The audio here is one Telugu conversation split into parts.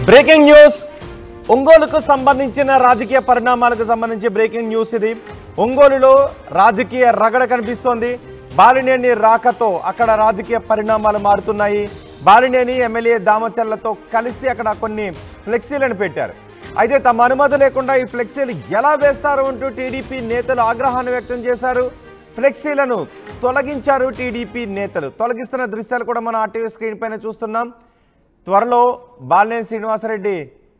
బ్రేకింగ్ న్యూస్ ఒంగోలుకు సంబంధించిన రాజకీయ పరిణామాలకు సంబంధించి బ్రేకింగ్ న్యూస్ ఇది ఒంగోలులో రాజకీయ రగడ కనిపిస్తోంది బాలినేని రాకతో అక్కడ రాజకీయ పరిణామాలు మారుతున్నాయి బాలినేని ఎమ్మెల్యే దామచర్లతో కలిసి అక్కడ కొన్ని ఫ్లెక్సీలను పెట్టారు అయితే తమ అనుమతి లేకుండా ఈ ఫ్లెక్సీలు ఎలా వేస్తారు అంటూ టీడీపీ నేతలు ఆగ్రహాన్ని వ్యక్తం చేశారు ఫ్లెక్సీలను తొలగించారు టీడీపీ నేతలు తొలగిస్తున్న దృశ్యాలు కూడా మనం ఆర్టీవీ స్క్రీన్ పైన చూస్తున్నాం త్వరలో బాలినేని శ్రీనివాసరెడ్డి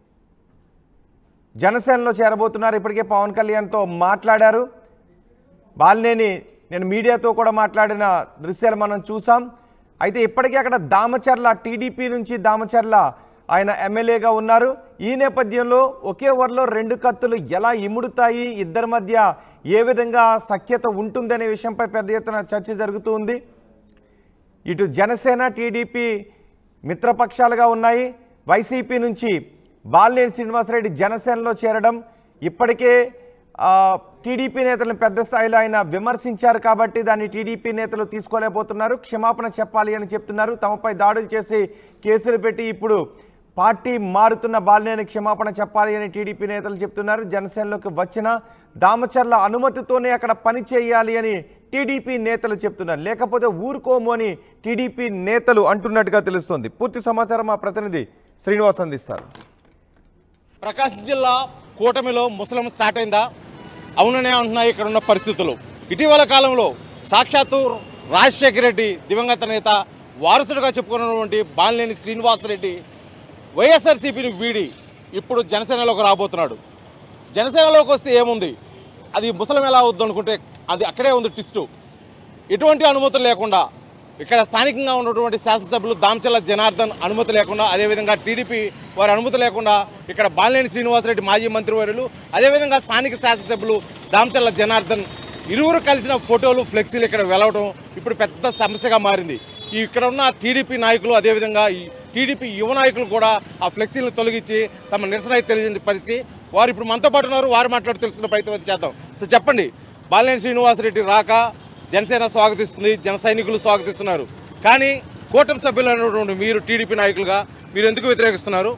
జనసేనలో చేరబోతున్నారు ఇప్పటికే పవన్ కళ్యాణ్తో మాట్లాడారు బాలినేని నేను మీడియాతో కూడా మాట్లాడిన దృశ్యాలు మనం చూసాం అయితే ఇప్పటికే అక్కడ దామచర్ల టీడీపీ నుంచి దామచర్ల ఆయన ఎమ్మెల్యేగా ఉన్నారు ఈ నేపథ్యంలో ఒకే ఓవర్లో రెండు కత్తులు ఎలా ఇముడుతాయి ఇద్దరి మధ్య ఏ విధంగా సఖ్యత ఉంటుందనే విషయంపై పెద్ద ఎత్తున చర్చ జరుగుతూ ఉంది ఇటు జనసేన టీడీపీ మిత్రపక్షాలుగా ఉన్నాయి వైసీపీ నుంచి బాలినేని శ్రీనివాసరెడ్డి జనసేనలో చేరడం ఇప్పటికే ఆ, టీడీపీ నేతలను పెద్ద స్థాయిలో ఆయన విమర్శించారు కాబట్టి దాన్ని టీడీపీ నేతలు తీసుకోలేకపోతున్నారు క్షమాపణ చెప్పాలి అని చెప్తున్నారు తమపై దాడులు చేసి కేసులు పెట్టి ఇప్పుడు పార్టీ మారుతున్న బాలినేని క్షమాపణ చెప్పాలి అని టీడీపీ నేతలు చెప్తున్నారు జనసేనలోకి వచ్చిన దామచర్ల అనుమతితోనే అక్కడ పని చేయాలి అని టీడీపీ నేతలు చెప్తున్నారు లేకపోతే ఊరుకోము అని టీడీపీ నేతలు అంటున్నట్టుగా తెలుస్తోంది పూర్తి సమాచారం మా ప్రతినిధి శ్రీనివాస్ అందిస్తారు ప్రకాశం జిల్లా కూటమిలో ముసలం స్టార్ట్ అయిందా అవుననే అంటున్నాయి ఇక్కడ ఉన్న పరిస్థితులు ఇటీవల కాలంలో సాక్షాత్తు రాజశేఖర రెడ్డి దివంగత నేత వారసుడుగా చెప్పుకున్నటువంటి బాలినేని శ్రీనివాసరెడ్డి వైఎస్ఆర్సీపీని వీడి ఇప్పుడు జనసేనలోకి రాబోతున్నాడు జనసేనలోకి వస్తే ఏముంది అది ముసలం ఎలా అవుద్ది అనుకుంటే అది అక్కడే ఉంది ట్విస్టు ఎటువంటి అనుమతులు లేకుండా ఇక్కడ స్థానికంగా ఉన్నటువంటి శాసనసభ్యులు దామచల్ల జనార్దన్ అనుమతి లేకుండా అదేవిధంగా టీడీపీ వారి అనుమతి లేకుండా ఇక్కడ బాలినేని శ్రీనివాసరెడ్డి మాజీ మంత్రివర్యులు అదేవిధంగా స్థానిక శాసనసభ్యులు దామచల్ల జనార్దన్ ఇరువురు కలిసిన ఫోటోలు ఫ్లెక్సీలు ఇక్కడ వెలవడం ఇప్పుడు పెద్ద సమస్యగా మారింది ఈ ఇక్కడ ఉన్న టీడీపీ నాయకులు అదేవిధంగా ఈ టీడీపీ యువ నాయకులు కూడా ఆ ఫ్లెక్సీలను తొలగించి తమ నిరసన అయితే తెలియజేసిన పరిస్థితి వారు ఇప్పుడు మనతో పాటు ఉన్నారు వారు మాట్లాడి తెలుసుకునే ప్రయత్నం అయితే చేద్దాం సో చెప్పండి బాలినేని శ్రీనివాసరెడ్డి రాక జనసేన స్వాగతిస్తుంది జన సైనికులు స్వాగతిస్తున్నారు కానీ కూటమి సభ్యులైనటువంటి మీరు టీడీపీ నాయకులుగా మీరు ఎందుకు వ్యతిరేకిస్తున్నారు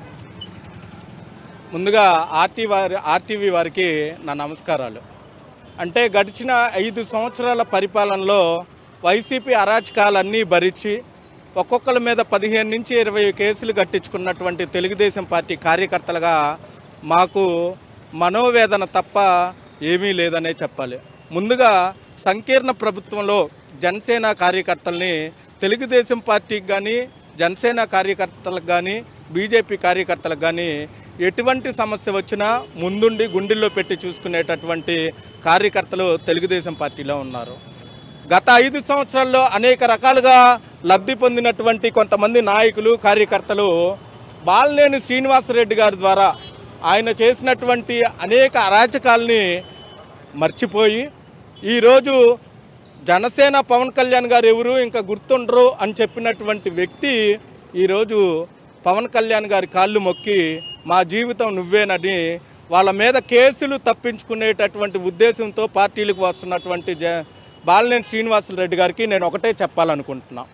ముందుగా ఆర్టీ వారి ఆర్టీవీ వారికి నా నమస్కారాలు అంటే గడిచిన ఐదు సంవత్సరాల పరిపాలనలో వైసీపీ అరాచకాలన్నీ భరించి ఒక్కొక్కరి మీద పదిహేను నుంచి ఇరవై కేసులు కట్టించుకున్నటువంటి తెలుగుదేశం పార్టీ కార్యకర్తలుగా మాకు మనోవేదన తప్ప ఏమీ లేదనే చెప్పాలి ముందుగా సంకీర్ణ ప్రభుత్వంలో జనసేన కార్యకర్తల్ని తెలుగుదేశం పార్టీకి కానీ జనసేన కార్యకర్తలకు కానీ బీజేపీ కార్యకర్తలకు కానీ ఎటువంటి సమస్య వచ్చినా ముందుండి గుండెల్లో పెట్టి చూసుకునేటటువంటి కార్యకర్తలు తెలుగుదేశం పార్టీలో ఉన్నారు గత ఐదు సంవత్సరాల్లో అనేక రకాలుగా లబ్ధి పొందినటువంటి కొంతమంది నాయకులు కార్యకర్తలు బాలినేని శ్రీనివాసరెడ్డి గారి ద్వారా ఆయన చేసినటువంటి అనేక అరాచకాల్ని మర్చిపోయి ఈరోజు జనసేన పవన్ కళ్యాణ్ గారు ఎవరు ఇంకా గుర్తుండరు అని చెప్పినటువంటి వ్యక్తి ఈరోజు పవన్ కళ్యాణ్ గారి కాళ్ళు మొక్కి మా జీవితం నువ్వేనని వాళ్ళ మీద కేసులు తప్పించుకునేటటువంటి ఉద్దేశంతో పార్టీలకు వస్తున్నటువంటి జ బాలినేని శ్రీనివాసరెడ్డి గారికి నేను ఒకటే చెప్పాలనుకుంటున్నా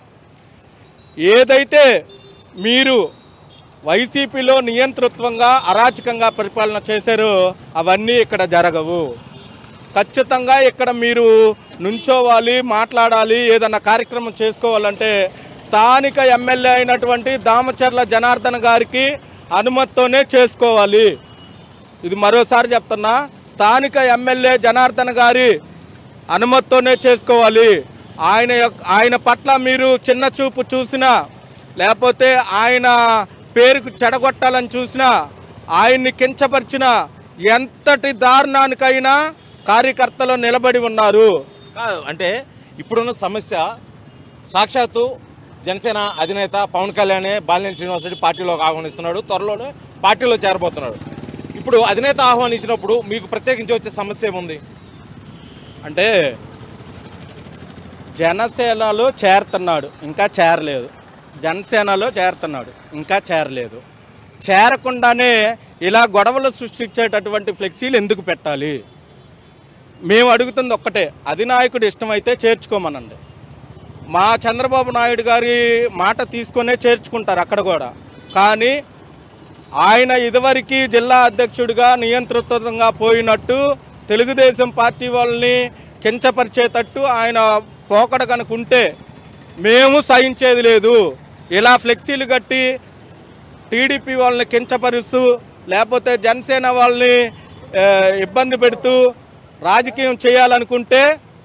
ఏదైతే మీరు వైసీపీలో నియంతృత్వంగా అరాచకంగా పరిపాలన చేశారో అవన్నీ ఇక్కడ జరగవు ఖచ్చితంగా ఇక్కడ మీరు నుంచోవాలి మాట్లాడాలి ఏదన్నా కార్యక్రమం చేసుకోవాలంటే స్థానిక ఎమ్మెల్యే అయినటువంటి దామచర్ల జనార్దన్ గారికి అనుమతితోనే చేసుకోవాలి ఇది మరోసారి చెప్తున్నా స్థానిక ఎమ్మెల్యే జనార్దన్ గారి అనుమతితోనే చేసుకోవాలి ఆయన యొక్క- ఆయన పట్ల మీరు చిన్న చూపు చూసినా లేకపోతే ఆయన పేరుకు చెడగొట్టాలని చూసినా ఆయన్ని కించపరిచినా ఎంతటి దారుణానికైనా కార్యకర్తలు నిలబడి ఉన్నారు కాదు అంటే ఇప్పుడున్న సమస్య సాక్షాత్తు జనసేన అధినేత పవన్ కళ్యాణే బాలినేని శ్రీనివాసరెడ్డి పార్టీలోకి ఆహ్వానిస్తున్నాడు త్వరలోనే పార్టీలో చేరబోతున్నాడు ఇప్పుడు అధినేత ఆహ్వానించినప్పుడు మీకు ప్రత్యేకించి వచ్చే సమస్య ఏముంది అంటే జనసేనలో చేరుతున్నాడు ఇంకా చేరలేదు జనసేనలో చేరుతున్నాడు ఇంకా చేరలేదు చేరకుండానే ఇలా గొడవలు సృష్టించేటటువంటి ఫ్లెక్సీలు ఎందుకు పెట్టాలి మేము అడుగుతుంది ఒక్కటే అధినాయకుడు ఇష్టమైతే చేర్చుకోమనండి మా చంద్రబాబు నాయుడు గారి మాట తీసుకొనే చేర్చుకుంటారు అక్కడ కూడా కానీ ఆయన ఇదివరకు జిల్లా అధ్యక్షుడిగా నియంత్రితంగా పోయినట్టు తెలుగుదేశం పార్టీ వాళ్ళని కించపరిచేటట్టు ఆయన పోకడ కనుకుంటే మేము సహించేది లేదు ఇలా ఫ్లెక్సీలు కట్టి టీడీపీ వాళ్ళని కించపరుస్తూ లేకపోతే జనసేన వాళ్ళని ఆ, ఇబ్బంది పెడుతూ రాజకీయం చేయాలనుకుంటే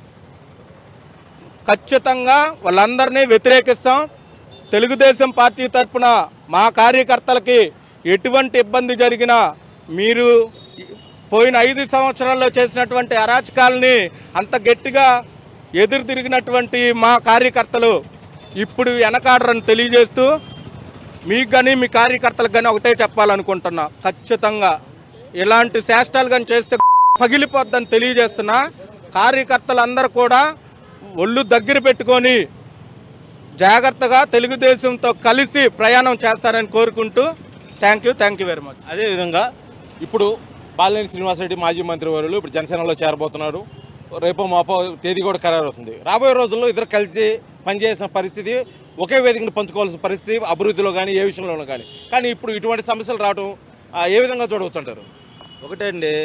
ఖచ్చితంగా వాళ్ళందరినీ వ్యతిరేకిస్తాం తెలుగుదేశం పార్టీ తరఫున మా కార్యకర్తలకి ఎటువంటి ఇబ్బంది జరిగినా మీరు పోయిన ఐదు సంవత్సరాల్లో చేసినటువంటి అరాచకాలని అంత గట్టిగా ఎదురు తిరిగినటువంటి మా కార్యకర్తలు ఇప్పుడు వెనకాడరని తెలియజేస్తూ మీకు కానీ మీ కార్యకర్తలకు కానీ ఒకటే చెప్పాలనుకుంటున్నా ఖచ్చితంగా ఇలాంటి శాస్త్రాలు కానీ చేస్తే పగిలిపోద్దని తెలియజేస్తున్నా కార్యకర్తలందరూ కూడా ఒళ్ళు దగ్గర పెట్టుకొని జాగ్రత్తగా తెలుగుదేశంతో కలిసి ప్రయాణం చేస్తారని కోరుకుంటూ thank you thank you very much అదేవిధంగా ఇప్పుడు బాలినేని శ్రీనివాసరెడ్డి మాజీ మంత్రి వర్యులు ఇప్పుడు జనసేనలో చేరబోతున్నారు రేపో మాపో తేదీ కూడా ఖరారు అవుతుంది రాబోయే రోజుల్లో ఇద్దరు కలిసి పనిచేసిన పరిస్థితి ఒకే వేదికను పంచుకోవాల్సిన పరిస్థితి అభివృద్ధిలో కానీ ఏ విషయంలోనూ కానీ కానీ ఇప్పుడు ఇటువంటి సమస్యలు రావడం ఆ, ఏ విధంగా చూడవచ్చు అంటారు ఒకటే అండి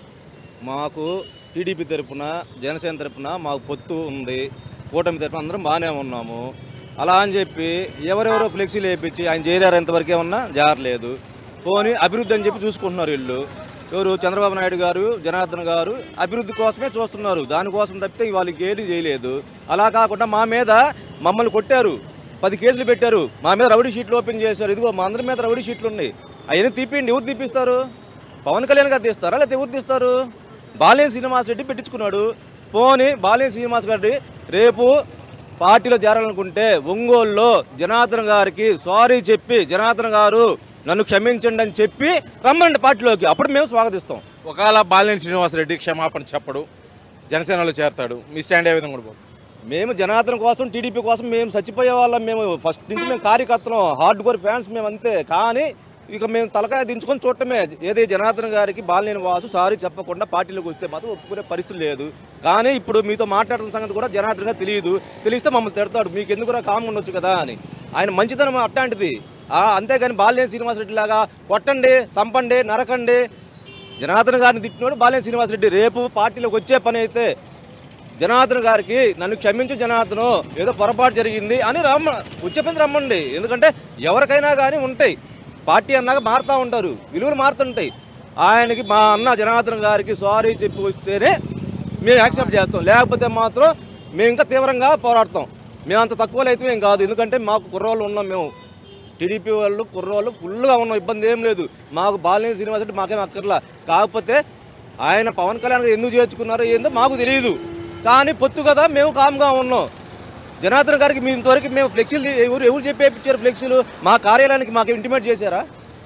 మాకు టీడీపీ తరపున జనసేన తరపున మాకు పొత్తు ఉంది కూటమి తరపున అందరం బాగానే ఉన్నాము అలా అని చెప్పి ఎవరెవరో ఫ్లెక్సీలు వేయించి ఆయన చేరారు ఎంతవరకు ఏమన్నా జారలేదు పోని అభివృద్ధి అని చెప్పి చూసుకుంటున్నారు వీళ్ళు ఎవరు చంద్రబాబు నాయుడు గారు జనార్దన్ గారు అభివృద్ధి కోసమే చూస్తున్నారు దానికోసం తప్పితే వాళ్ళకి ఏది చేయలేదు అలా కాకుండా మా మీద మమ్మల్ని కొట్టారు పది కేసులు పెట్టారు మా మీద రౌడీ షీట్లు ఓపెన్ చేశారు ఇదిగో మా అందరి మీద రౌడీ షీట్లు ఉన్నాయి అవన్నీ తీపిండి ఎవరు తీపిస్తారు పవన్ కళ్యాణ్ గారు తీస్తారా లేకపోతే ఎవరు తీస్తారు బాలేని శ్రీనివాస్ రెడ్డి పెట్టించుకున్నాడు పోని బాలేని శ్రీనివాస్ రెడ్డి రేపు పార్టీలో చేరాలనుకుంటే ఒంగోలులో జనార్దన్ గారికి సారీ చెప్పి జనార్దన్ గారు నన్ను క్షమించండి అని చెప్పి రమ్మండి పార్టీలోకి అప్పుడు మేము స్వాగతిస్తాం ఒకవేళ బాలినేని శ్రీనివాసరెడ్డి క్షమాపణ చెప్పడు జనసేనలో చేరతాడు మీ స్టాండ్ ఏ విధంగా ఉండబోతుంది మేము జనార్దన్ కోసం టీడీపీ కోసం మేము చచ్చిపోయే వాళ్ళం మేము ఫస్ట్ నుంచి మేము కార్యకర్తలం హార్డ్ కోర్ ఫ్యాన్స్ మేము అంతే కానీ ఇక మేము తలకాయ దించుకొని చూడటమే ఏది జనార్దన్ గారికి బాలినేని వాసు సారీ చెప్పకుండా పార్టీలోకి వస్తే మాత్రం ఒప్పుకునే పరిస్థితి లేదు కానీ ఇప్పుడు మీతో మాట్లాడుతున్న సంగతి కూడా జనార్దన్ గారు తెలియదు తెలిస్తే మమ్మల్ని తిడతాడు మీకు ఎందుకు కామ్ ఉండొచ్చు కదా అని ఆయన మంచితనం అట్లాంటిది ఆ, అంతేగాని బాలినేని శ్రీనివాసరెడ్డి లాగా కొట్టండి చంపండి నరకండి జనార్దన్ గారిని తిట్టినోడు బాలినేని శ్రీనివాసరెడ్డి రేపు పార్టీలోకి వచ్చే పని అయితే జనార్దన్ గారికి నన్ను క్షమించు జనార్దను ఏదో పొరపాటు జరిగింది అని రమ్మ వచ్చే పని రమ్మండి ఎందుకంటే ఎవరికైనా కానీ ఉంటాయి పార్టీ అన్నాక మారుతూ ఉంటారు విలువలు మారుతుంటాయి ఆయనకి మా అన్న జనార్దన్ గారికి సారీ చెప్పి వస్తేనే మేము యాక్సెప్ట్ చేస్తాం లేకపోతే మాత్రం మేము ఇంకా తీవ్రంగా పోరాడతాం మేము అంత తక్కువలో అయితే మేము కాదు ఎందుకంటే మాకు కుర్రోళ్ళు ఉన్నాం మేము టీడీపీ వాళ్ళు కుర్రోళ్ళు ఫుల్గా ఉన్నాం ఇబ్బంది ఏం లేదు మాకు బాలినేని శ్రీనివాస్ రెడ్డి మాకేం అక్కర్లా కాకపోతే ఆయన పవన్ కళ్యాణ్ గారు ఎందుకు చేర్చుకున్నారో ఏందో మాకు తెలియదు కానీ పొత్తు కదా మేము కామ్గా ఉన్నాం జనార్దన్ గారికి మీ ఇంతవరకు మేము ఫ్లెక్సీలు ఎవరు ఎవరు చెప్పి వేయించారు ఫ్లెక్సీలు మా కార్యాలయానికి మాకు ఇంటిమేట్ చేశారా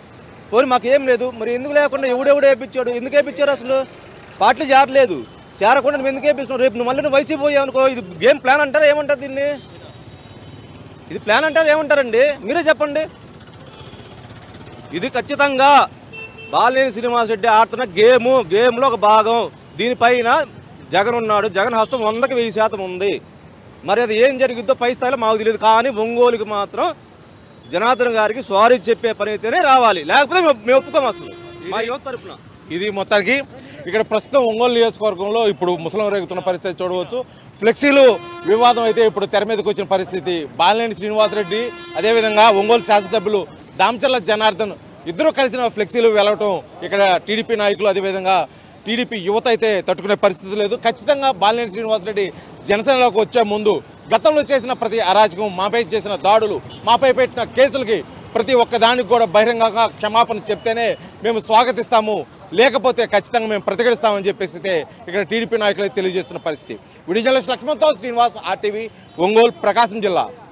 పోనీ మాకేం లేదు మరి ఎందుకు లేకుండా ఎవడెవడు వేయించాడు ఎందుకు వేయించారు అసలు పార్టీ చేరలేదు చేరకుండా నువ్వు ఎందుకు వేపిస్తున్నావు రేపు నువ్వు మళ్ళీ నువ్వు వైసీపీ పోయావు అనుకో ఇది గేమ్ ప్లాన్ అంటారా ఏమంటారు దీన్ని ఇది ప్లాన్ అంటారు ఏమంటారండి మీరే చెప్పండి ఇది ఖచ్చితంగా బాలినేని శ్రీనివాస్ రెడ్డి ఆడుతున్న గేము గేమ్లో ఒక భాగం దీనిపైన జగన్ ఉన్నాడు జగన్ హస్తం వందకి వెయ్యి శాతం ఉంది మరి అది ఏం జరిగిద్దో పై స్థాయిలో మాకు తెలియదు కానీ ఒంగోలుకి మాత్రం జనార్దన్ గారికి సారీ చెప్పే పని అయితేనే రావాలి లేకపోతే మేము- మేము ఒప్పుకోము అసలు మా యువత తరపున ఇది మొత్తానికి ఇక్కడ ప్రస్తుతం ఒంగోలు నియోజకవర్గంలో ఇప్పుడు ముసలం రేగుతున్న పరిస్థితి చూడవచ్చు ఫ్లెక్సీలు వివాదం అయితే ఇప్పుడు తెర మీదకి వచ్చిన పరిస్థితి బాలినేని శ్రీనివాసరెడ్డి అదేవిధంగా ఒంగోలు శాసనసభ్యులు దామచర్ల జనార్దన్ ఇద్దరు కలిసిన ఫ్లెక్సీలు వెళ్ళటం ఇక్కడ టీడీపీ నాయకులు అదేవిధంగా టీడీపీ యువత అయితే తట్టుకునే పరిస్థితి లేదు ఖచ్చితంగా బాలినేని శ్రీనివాసరెడ్డి జనసేనలోకి వచ్చే ముందు గతంలో చేసిన ప్రతి అరాచకం మాపై చేసిన దాడులు మాపై పెట్టిన కేసులకి ప్రతి ఒక్క దానికి కూడా బహిరంగంగా క్షమాపణ చెప్తేనే మేము స్వాగతిస్తాము లేకపోతే ఖచ్చితంగా మేము ప్రతిఘటిస్తామని చెప్పేసి అయితే ఇక్కడ టీడీపీ నాయకులు అయితే తెలియజేస్తున్న పరిస్థితి విడిజనలిస్ట్ లక్ష్మణ్తో శ్రీనివాస్ ఆర్టీవీ ఒంగోలు ప్రకాశం జిల్లా